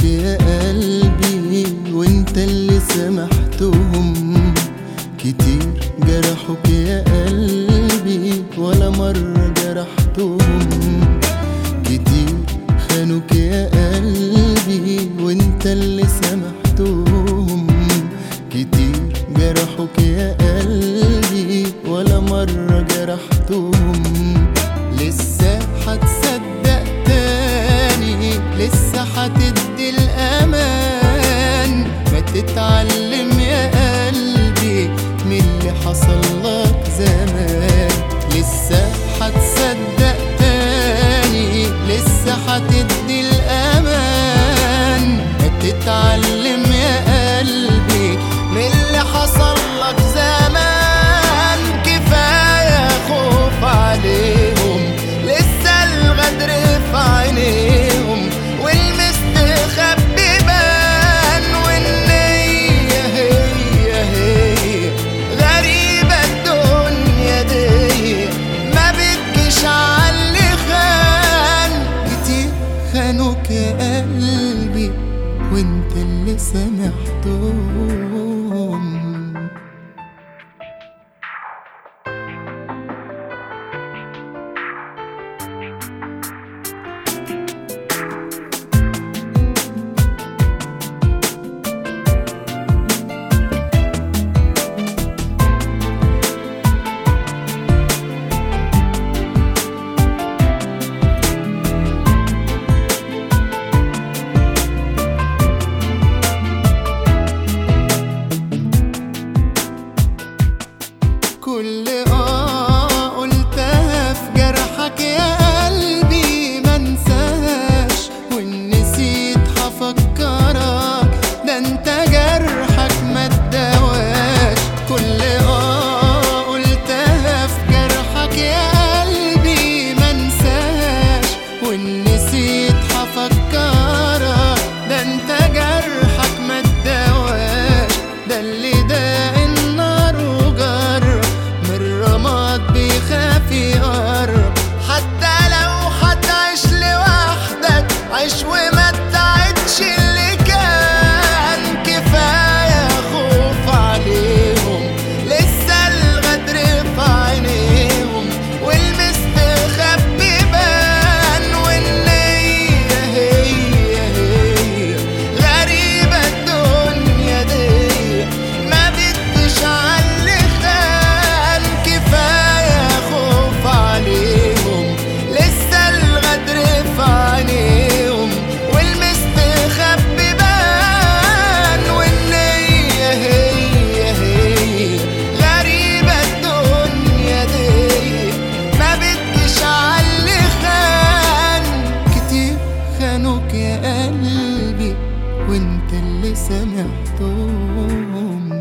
يا قلبي وانت اللي سامحتهم كتير جرحوك يا قلبي ولا مرة جرحتهم كتير خانوك يا قلبي وانت اللي سامحتهم كتير جرحوك يا قلبي ولا مرة جرحتهم لسه هتصدق تاني لسه هتدي الأمان ما تتعلم يا قلبي من اللي حصل لك زمان لسه هتصدق تاني لسه هتدي الأمان ما تتعلم يا قلبي من اللي حصل لك زمان كفاية خوف عليهم لسه الغدر في عينيهم والمستخبي بان والنية هي هي غريبة الدنيا دي ما بتجيش عاللي خان كتير خانوك يا قلبي وانت اللي سامحتهم كل اه قلتها في جرحك يا قلبي منساش وان نسيت هفكرك ده انت جرحك ما اداواش كل اه قلتها في جرحك يا قلبي منساش وان نسيت هفكرك ده انت جرحك ما اداواش ده اللي ده النار وجر من رماد بيخاف يقرب حتى لو هتعيش لوحدك عيش وما تعدش اللي كان كفاية خوف عليهم لسه الغدر في عينيهم والمستخبي بان والنية هي هي غريبة الدنيا دي ما بدش عاللي خان كفاية خوف عليهم لسه الغدر في عينيهم والمستخبي بان والنية هي هي غريبة الدنيا دي ما بدش عاللي خان كتير خانوك يا قلبي وانت اللي سامحتهم